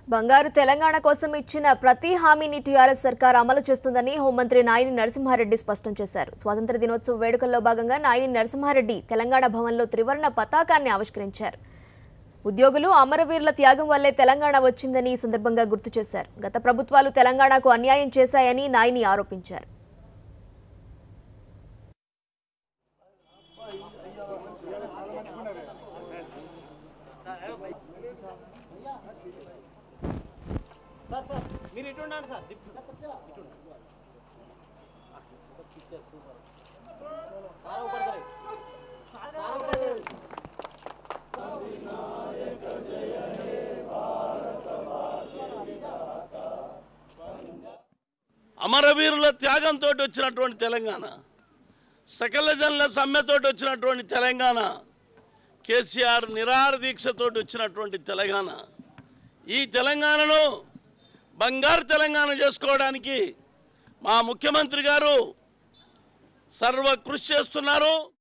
బంగారు తెలంగాణ కోసం ఇచ్చిన ప్రతి హామీని టీఆర్ఎస్ సర్కార్ అమలు చేస్తుందని హోంమంత్రి నాయిని నరసింహారెడ్డి స్పష్టం చేశారు స్వాతంత్ర దినోత్సవ వేడుకల్లో భాగంగా నాయిని నరసింహారెడ్డి తెలంగాణ భవన్లో త్రివర్ణ పతాకాన్ని ఆవిష్కరించారు ఉద్యోగులు అమరవీరుల త్యాగం వల్లే తెలంగాణ వచ్చిందని ఈ సందర్భంగా గుర్తు చేశారు గత ప్రభుత్వాలు తెలంగాణకు అన్యాయం చేశాయని నాయిని ఆరోపించారు సార్ సార్ మీరు ఇటు ఉండండి సార్ ఇటు ఇటు పిక్చర్ సూపర్ సార్ ऊपर करे సార్ ऊपर करे అమరవీరుల త్యాగంతో వచ్చినటువంటి తెలంగాణ సకల జనుల సమ్మెతో వచ్చినటువంటి తెలంగాణ కేసీఆర్ నిరాహార దీక్షతో వచ్చినటువంటి తెలంగాణ ఈ తెలంగాణను బంగారు తెలంగాణ చేసుకోవడానికి మా ముఖ్యమంత్రి గారు సర్వ కృషి చేస్తున్నారు